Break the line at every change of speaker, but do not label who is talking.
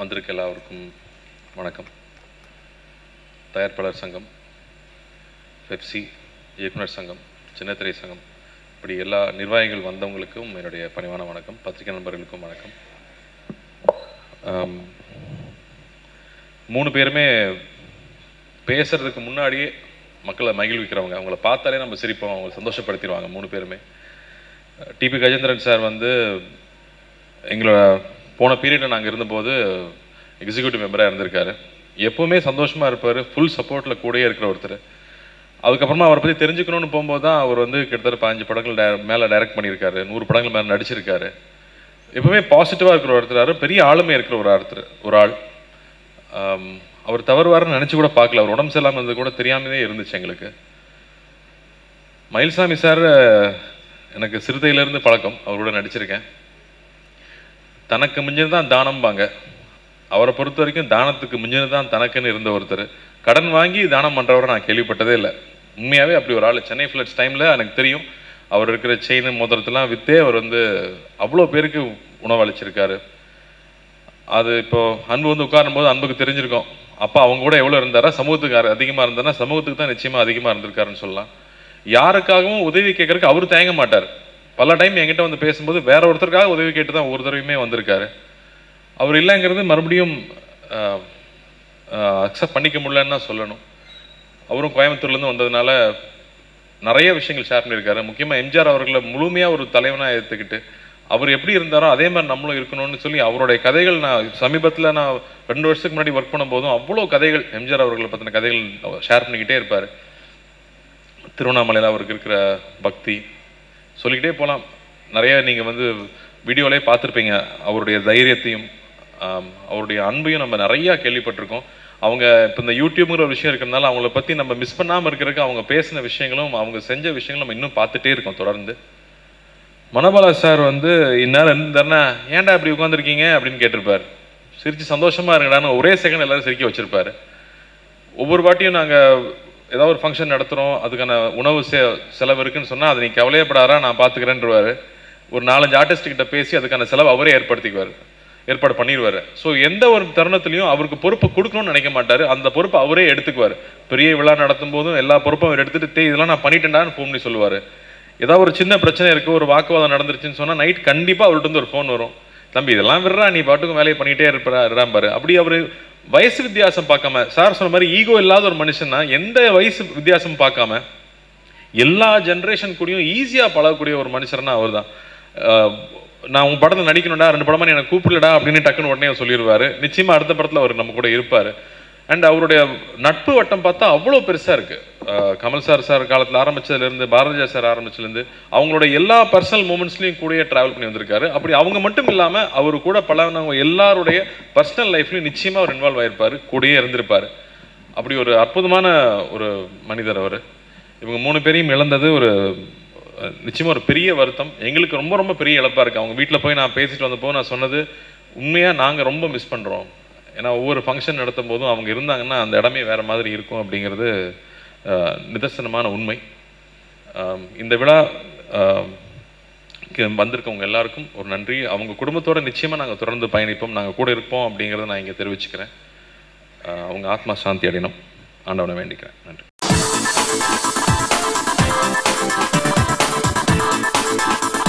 வந்திருக்க எல்லாருக்கும் வணக்கம் தயாரிப்பாளர் சங்கம் பெப்சி இயக்குனர் சங்கம் சின்னத்திரை சங்கம் இப்படி எல்லா நிர்வாகிகள் வந்தவங்களுக்கும் என்னுடைய பணிவான வணக்கம் பத்திரிகை நண்பர்களுக்கும் வணக்கம் ஆம், மூணு பேருமே பேசுறதுக்கு முன்னாடியே மக்களை மகிழ்விக்கிறவங்க அவங்கள பார்த்தாலே நம்ம சிரிப்போம் அவங்களை சந்தோஷப்படுத்திடுவாங்க மூணு பேருமே டிபி கஜேந்திரன் சார் வந்து எங்களோட போன பீரியடில் நாங்கள் இருந்தபோது எக்ஸிக்யூட்டிவ் மெம்பராக இருந்திருக்காரு எப்பவுமே சந்தோஷமாக இருப்பார் ஃபுல் சப்போர்ட்டில் கூடயே இருக்கிற ஒருத்தர் அதுக்கப்புறமா அவரை பற்றி தெரிஞ்சுக்கணும்னு போகும்போது தான் அவர் வந்து கிட்டத்தட்ட பாஞ்சு படங்கள் டே மேலே டைரக்ட் பண்ணியிருக்காரு நூறு படங்கள் மேலே நடிச்சிருக்காரு எப்பவுமே பாசிட்டிவாக இருக்கிற ஒருத்தர் பெரிய ஆளுமை இருக்கிற ஒரு ஒருத்தர் ஒரு ஆள் ஆம், அவர் தவறுவாருன்னு நினச்சி கூட பார்க்கல அவர் உடம்பு சரியில்லாமல் இருந்தது கூட தெரியாமலே இருந்துச்சு எங்களுக்கு மயில்சாமி சார் எனக்கு சிறுத்தையிலேருந்து பழக்கம் அவரோட நடிச்சிருக்கேன் தனக்கு மிஞ்சினது தான் தானம்பாங்க அவரை பொறுத்த வரைக்கும் தானத்துக்கு மிஞ்சினது தான் தனக்குன்னு இருந்த ஒருத்தர் கடன் வாங்கி தானம் பண்ணுறவரை நான் கேள்விப்பட்டதே இல்லை உண்மையாகவே அப்படி ஒரு ஆள் சென்னை ஃப்ளட்ஸ் டைமில் எனக்கு தெரியும் அவர் இருக்கிற செயின் மோதிரத்தெல்லாம் விற்றே அவர் வந்து அவ்வளோ பேருக்கு உணவளிச்சிருக்காரு அது இப்போ அன்பு வந்து உட்காரும் போது அன்புக்கு தெரிஞ்சிருக்கும் அப்பா அவங்க கூட எவ்வளோ இருந்தாரா சமூகத்துக்கு அதிகமாக இருந்தாருன்னா சமூகத்துக்கு தான் நிச்சயமாக அதிகமாக இருந்திருக்காருன்னு சொல்லலாம் யாருக்காகவும் உதவி கேட்கறதுக்கு அவர் தயங்க மாட்டார் பல டைம் என்கிட்ட வந்து பேசும்போது வேற ஒருத்தருக்காக உதவி கேட்டு தான் ஒரு தடவையுமே வந்திருக்காரு அவர் இல்லைங்கிறது மறுபடியும் அக்செப்ட் பண்ணிக்க முடியலன்னு தான் சொல்லணும் அவரும் கோயம்புத்தூர்லேருந்து வந்ததுனால நிறைய விஷயங்கள் ஷேர் பண்ணியிருக்காரு முக்கியமாக எம்ஜிஆர் அவர்களை முழுமையாக ஒரு தலைவனாக ஏற்றுக்கிட்டு அவர் எப்படி இருந்தாரோ அதே மாதிரி நம்மளும் இருக்கணும்னு சொல்லி அவருடைய கதைகள் நான் சமீபத்தில் நான் ரெண்டு வருஷத்துக்கு முன்னாடி ஒர்க் பண்ணும்போதும் அவ்வளோ கதைகள் எம்ஜிஆர் அவர்களை பற்றின கதைகள் ஷேர் பண்ணிக்கிட்டே இருப்பார் திருவண்ணாமலையில் அவருக்கு இருக்கிற பக்தி சொல்லிக்கிட்டே போகலாம் நிறைய நீங்கள் வந்து வீடியோலே பார்த்துருப்பீங்க அவருடைய தைரியத்தையும் ஆம், அவருடைய அன்பையும் நம்ம நிறையா கேள்விப்பட்டிருக்கோம் அவங்க இப்போ இந்த யூடியூப்ங்கிற ஒரு விஷயம் இருக்கிறதுனால அவங்கள பற்றி நம்ம மிஸ் பண்ணாமல் இருக்கிறதுக்கு அவங்க பேசின விஷயங்களும் அவங்க செஞ்ச விஷயங்களும் நம்ம இன்னும் பார்த்துட்டே இருக்கோம் தொடர்ந்து மனோபாலா சார் வந்து இந்நேரம் இருந்தாருன்னா ஏன்டா இப்படி உட்காந்துருக்கீங்க அப்படின்னு கேட்டிருப்பார் சிரிச்சு சந்தோஷமா இருங்கடான்னு ஒரே செகண்ட் எல்லாரும் சிரிக்க வச்சிருப்பாரு ஒவ்வொரு வாட்டியும் நாங்கள் ஏதாவது ஒரு ஃபங்க்ஷன் நடத்துகிறோம் அதுக்கான உணவு செ செலவு இருக்குன்னு சொன்னால் அதை நீ கவலையப்படாரா நான் பார்த்துக்கிறேன்றவாரு ஒரு நாலஞ்சு ஆர்டிஸ்ட் கிட்ட பேசி அதுக்கான செலவு அவரே ஏற்படுத்திக்குவார் ஏற்பாடு பண்ணிடுவார் ஸோ எந்த ஒரு தருணத்துலையும் அவருக்கு பொறுப்பு கொடுக்கணும்னு நினைக்க மாட்டார் அந்த பொறுப்பை அவரே எடுத்துக்குவார் பெரிய விழா நடத்தும் போதும் எல்லா பொறுப்பும் அவர் எடுத்துட்டு "டேய், இதெல்லாம் நான் பண்ணிட்டேன்டான்னு ஃபோன் பண்ணி சொல்லுவார் ஏதாவது ஒரு சின்ன பிரச்சனை இருக்குது ஒரு வாக்குவாதம் நடந்துருச்சுன்னு சொன்னால் நைட் கண்டிப்பாக அவர்கிட்ட இருந்து ஒரு ஃபோன் வரும் தம்பி இதெல்லாம் விடுறா நீ பாட்டுக்கும் வேலையை பண்ணிகிட்டே இருப்பா பாரு அப்படி அவர் வயசு வித்தியாசம் பார்க்காம சார் சொன்ன மாதிரி ஈகோ இல்லாத ஒரு மனுஷன்னா எந்த வயசு வித்தியாசம் பார்க்காம எல்லா ஜென்ரேஷன் கூடயும் ஈஸியாக பழகக்கூடிய ஒரு மனுஷர்னா அவர் தான் நான் உன் படத்தில் நடிக்கணும்டா ரெண்டு படமா நீ எனக்கு கூப்பிடலடா அப்படின்னு டக்குன்னு உடனே அவர் சொல்லிடுவாரு நிச்சயமா அடுத்த படத்தில் அவர் நம்ம கூட இருப்பார் அண்ட் அவருடைய நட்பு வட்டம் பார்த்தா அவ்வளோ பெருசாக இருக்கு அஹ் கமல் சார் சார் காலத்தில் ஆரம்பிச்சதுலேருந்து பாரதியா சார் ஆரம்பிச்சதுலேருந்து அவங்களோட எல்லா பர்சனல் மூமெண்ட்ஸ்லையும் கூடயே ட்ராவல் பண்ணி வந்திருக்காரு அப்படி அவங்க மட்டும் இல்லாமல் அவர் கூட பழகினவங்க எல்லாருடைய பர்சனல் லைஃப்லையும் நிச்சயமாக அவர் இன்வால்வ் ஆயிருப்பார் கூடயே இருந்திருப்பார் அப்படி ஒரு அற்புதமான ஒரு மனிதர் அவர் இவங்க மூணு பேரையும் இழந்தது ஒரு அஹ், நிச்சயமா ஒரு பெரிய வருத்தம் எங்களுக்கு ரொம்ப ரொம்ப பெரிய இழப்பா இருக்கு அவங்க வீட்டில் போய் நான் பேசிட்டு வந்தப்போ நான் சொன்னது உண்மையா நாங்க ரொம்ப மிஸ் பண்றோம் ஏன்னா ஒவ்வொரு ஃபங்க்ஷன் நடத்தும் போதும் அவங்க இருந்தாங்கன்னா அந்த இடமே வேற மாதிரி இருக்கும் அப்படிங்கிறது அஹ், நிதர்சனமான உண்மை ஆம், இந்த விழா ஆம், க்கு வந்திருக்கவங்க எல்லாருக்கும் ஒரு நன்றி அவங்க குடும்பத்தோட நிச்சயமா நாங்க தொடர்ந்து பயணிப்போம் நாங்க கூட இருப்போம் அப்படிங்கிறத நான் இங்க தெரிவிச்சுக்கிறேன் ஆஹ் அவங்க ஆத்மா சாந்தி அடையணும் ஆண்டவனை வேண்டிக்கிறேன் நன்றி